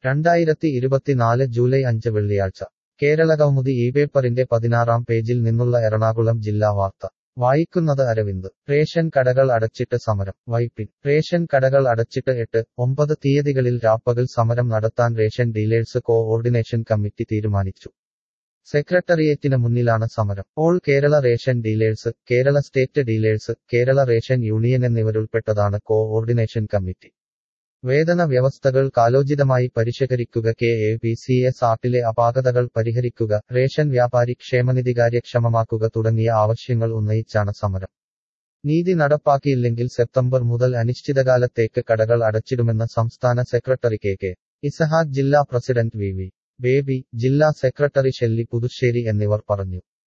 രണ്ടായിരത്തി ഇരുപത്തിനാല് ജൂലൈ അഞ്ച് വെള്ളിയാഴ്ച കേരളകൗമുദി ഈ പേപ്പറിന്റെ പതിനാറാം പേജിൽ നിന്നുള്ള എറണാകുളം ജില്ലാ വാർത്ത വായിക്കുന്നത് അരവിന്ദ് റേഷൻ കടകൾ അടച്ചിട്ട് സമരം വൈപ്പിൻ റേഷൻ കടകൾ അടച്ചിട്ട് എട്ട് ഒമ്പത് തീയതികളിൽ രാപ്പകൽ സമരം നടത്താൻ ration dealers coordination committee തീരുമാനിച്ചു സെക്രട്ടറിയേറ്റിന് മുന്നിലാണ് സമരം all Kerala ration dealers Kerala state dealers Kerala ration union എന്നിവരുൾപ്പെട്ടതാണ് കോ ഓർഡിനേഷൻ കമ്മിറ്റി വേതന വ്യവസ്ഥകൾ കാലോചിതമായി പരിഷ്കരിക്കുക K A P C S ആർട്ടിലെ അപാകതകൾ പരിഹരിക്കുക റേഷൻ വ്യാപാരി ക്ഷേമനിധി കാര്യക്ഷമമാക്കുക തുടങ്ങിയ ആവശ്യങ്ങൾ ഉന്നയിച്ചാണ് സമരം നീതി നടപ്പാക്കിയില്ലെങ്കിൽ സെപ്റ്റംബർ മുതൽ അനിശ്ചിതകാലത്തേക്ക് കടകൾ അടച്ചിടുമെന്ന് സംസ്ഥാന സെക്രട്ടറി കെ കെ ഇസഹാഖ് ജില്ലാ പ്രസിഡന്റ് വി വി ബേബി ജില്ലാ സെക്രട്ടറി ഷെല്ലി പുതുശ്ശേരി എന്നിവർ പറഞ്ഞു